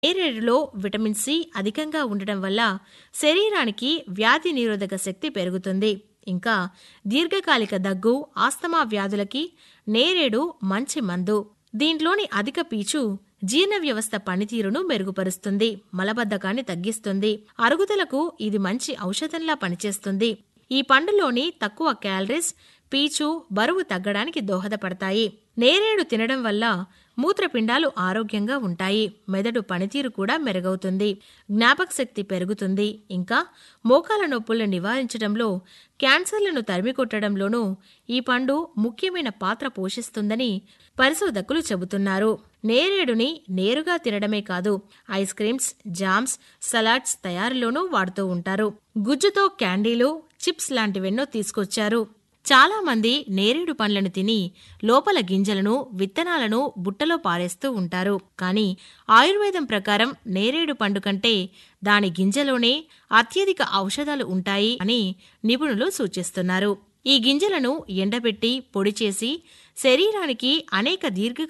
నేరేడులో vitamin C అధికంగా ఉండటం వల్ల శరీరానికి వ్యాధి నిరోధక శక్తి పెరుగుతుంది ఇంకా దీర్ఘకాలిక దగ్గు ఆస్తమా వ్యాధులకి నేరేడు మంచి మందు దీంట్లోని అధిక పీచు జీర్ణ వ్యవస్థ పనితీరును మెరుగుపరుస్తుంది మలబద్ధకాన్ని తగ్గిస్తుంది అరుగుదలకు ఇది మంచి ఔషధంలా పనిచేస్తుంది ఈ పండులోని తక్కువ క్యాలరీస్ పీచు బరువు తగ్గడానికి దోహదపడతాయి నేరేడు తినడం వల్ల మూత్రపిండాలు ఆరోగ్యంగా ఉంటాయి మెదడు పనితీరు కూడా మెరుగవుతుంది జ్ఞాపక శక్తి పెరుగుతుంది ఇంకా మోకాల నొప్పులను నివారించడంలో క్యాన్సర్లను తరిమికొట్టడంలోనూ ఈ పండు ముఖ్యమైన పాత్ర పోషిస్తుందని పరిశోధకులు చెబుతున్నారు నేరేడుని నేరుగా తినడమే కాదు ఐస్ క్రీమ్స్ జామ్స్ సలాడ్స్ తయారీలోనూ వాడుతూ ఉంటారు గుజ్జుతో క్యాండీలు చిప్స్ లాంటివెన్నో తీసుకొచ్చారు చాలా మంది నేరేడు పండ్లను తిని లోపల గింజలను విత్తనాలను బుట్టలో పారేస్తూ ఉంటారు కానీ ఆయుర్వేదం ప్రకారం నేరేడు పండు కంటే దాని గింజలోనే అత్యధిక ఔషధాలు ఉంటాయి అని నిపుణులు సూచిస్తున్నారు ఈ గింజలను ఎండబెట్టి పొడి చేసి శరీరానికి అనేక దీర్ఘ